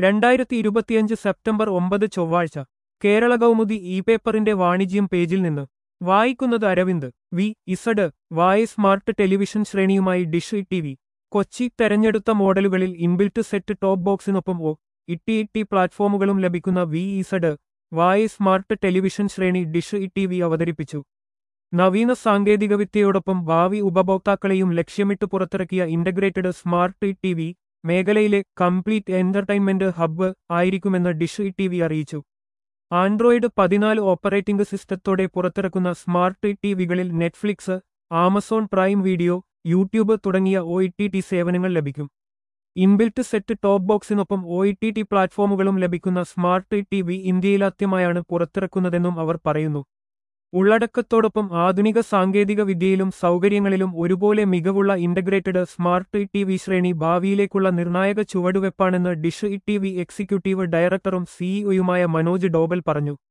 രണ്ടായിരത്തി ഇരുപത്തിയഞ്ച് സെപ്റ്റംബർ ഒമ്പത് ചൊവ്വാഴ്ച കേരള കൗമുദി ഇ പേപ്പറിന്റെ വാണിജ്യം പേജിൽ നിന്ന് വായിക്കുന്നത് Aravind V Z Y smart television ശ്രേണിയുമായി ഡിഷ് ടി വി കൊച്ചി തെരഞ്ഞെടുത്ത മോഡലുകളിൽ ഇൻബിൽറ്റ് സെറ്റ് ടോപ്പ് ബോക്സിനൊപ്പം ഒ ഇട്ടി ഇട്ടി പ്ലാറ്റ്ഫോമുകളും ലഭിക്കുന്ന V Z Y smart television ശ്രേണി ഡിഷ് ടി വി അവതരിപ്പിച്ചു നവീന സാങ്കേതികവിദ്യയോടൊപ്പം ഭാവി ഉപഭോക്താക്കളെയും ലക്ഷ്യമിട്ട് പുറത്തിറക്കിയ ഇന്റഗ്രേറ്റഡ് സ്മാർട്ട് ടി വി മേഖലയിലെ കംപ്ലീറ്റ് എന്റർടൈൻമെന്റ് ഹബ്ബ് ആയിരിക്കുമെന്ന് ഡിഷ് ടി വി അറിയിച്ചു ആൻഡ്രോയിഡ് പതിനാല് ഓപ്പറേറ്റിംഗ് സിസ്റ്റത്തോടെ പുറത്തിറക്കുന്ന സ്മാർട്ട് ടി വികളിൽ Netflix Amazon Prime Video YouTube തുടങ്ങിയ ഒ ടി സേവനങ്ങൾ ലഭിക്കും ഇൻബിൽറ്റ് സെറ്റ് ടോപ്പ് ബോക്സിനൊപ്പം ഒ ടി ടി പ്ലാറ്റ്ഫോമുകളും ലഭിക്കുന്ന സ്മാർട്ട് ടി വി ഇന്ത്യയിലാദ്യമായാണ് പുറത്തിറക്കുന്നതെന്നും അവർ പറയുന്നു ഉള്ളടക്കത്തോടൊപ്പം ആധുനിക സാങ്കേതിക വിദ്യയിലും സൗകര്യങ്ങളിലും ഒരുപോലെ മികവുള്ള ഇന്റഗ്രേറ്റഡ് സ്മാർട്ട് ടി വി ശ്രേണി ഭാവിയിലേക്കുള്ള നിർണായക ചുവടുവെപ്പാണെന്ന് ഡിഷ് ടി വി എക്സിക്യൂട്ടീവ് ഡയറക്ടറും സിഇഒയുമായ മനോജ് ഡോബൽ പറഞ്ഞു